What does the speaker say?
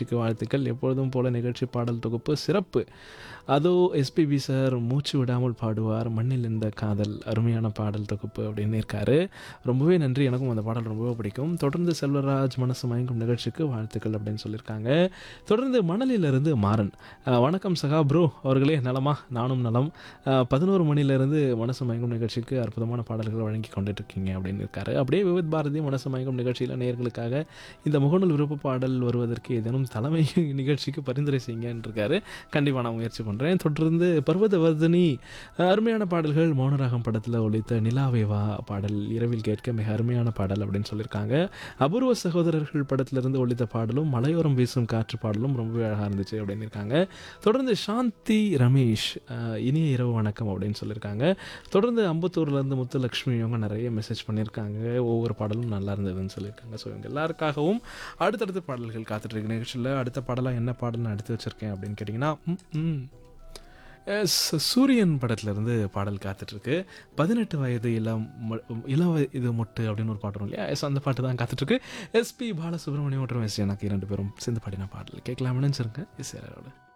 நிகழ்ச்சிக்கு வாழ்த்துக்கள் எப்பொழுதும் போல நிகழ்ச்சி பாடல் தொகுப்பு சிறப்பு அதோ எஸ்பிபி சார் மூச்சு விடாமல் பாடுவார் மண்ணில் இந்த காதல் அருமையான பாடல் தொகுப்பு அப்படின்னு இருக்காரு ரொம்பவே நன்றி எனக்கும் அந்த பாடல் ரொம்பவே பிடிக்கும் தொடர்ந்து செல்வராஜ் மனசு மயங்கும் நிகழ்ச்சிக்கு வாழ்த்துக்கள் அப்படின்னு சொல்லியிருக்காங்க தொடர்ந்து மணலிலிருந்து மாறன் அஹ், வணக்கம் சகா ப்ரோ அவர்களே நலமா நானும் நலம் அஹ், பதினோரு மணிலேருந்து மனசு மயங்கும் நிகழ்ச்சிக்கு அற்புதமான பாடல்கள் வழங்கி கொண்டுட்டு இருக்கீங்க அப்படின்னு இருக்காரு அப்படியே விவித் பாரதி மனசு மயங்கும் நிகழ்ச்சியில் நேயர்களுக்காக இந்த முகநூல் விருப்ப பாடல் வருவதற்கு ஏதேனும் தலைமை நிகழ்ச்சிக்கு பரிந்துரை செய்யுங்கன்னு இருக்காரு கண்டிப்பாக நான் முயற்சி பண்ணுறேன் தொடர்ந்து பர்வதவர்தினி அஹ், அருமையான பாடல்கள் மௌனராகம் படத்தில் ஒழித்த நிலாவேவா பாடல் இரவில் கேட்க மிக அருமையான பாடல் அப்படின்னு சொல்லியிருக்காங்க அபூர்வ சகோதரர்கள் படத்திலிருந்து ஒழித்த பாடலும் மலையோரம் வீசும் காற்று பாடலும் ரொம்பவே அழகாக இருந்துச்சு அப்படின்னு இருக்காங்க தொடர்ந்து சாந்தி ரமேஷ் அஹ், இனிய இரவு வணக்கம் அப்படின்னு சொல்லியிருக்காங்க தொடர்ந்து அம்பத்தூர்லேருந்து முத்துலக்ஷ்மி இவங்க நிறைய மெசேஜ் பண்ணியிருக்காங்க ஒவ்வொரு பாடலும் நல்லா இருந்ததுன்னு சொல்லியிருக்காங்க ஸோ இவங்க எல்லாருக்காகவும் அடுத்தடுத்த பாடல்கள் காத்துட்ருக்கு நிகழ்ச்சியில் அடுத்த பாடலாக என்ன பாடல் நான் எடுத்து வச்சிருக்கேன் அப்படின்னு கேட்டிங்கன்னா ம், ம். எஸ் சூரியன் படத்துலேருந்து பாடல் காத்துட்ருக்கு பதினெட்டு வயது இளம் மொ- இளம் வய- இது மொட்டு அப்படின்னு ஒரு பாட்டு வரும் இல்லையா எஸ் அந்த பாட்டு தான் காத்துட்ருக்கு எஸ்பி பாலசுப்ரமணியம் மற்றும் எஸ் எனக்கு இரண்டு பேரும் சேர்ந்து பாடின பாடல் கேட்கலாம் நினச்சிருங்க எஸ் யாரோட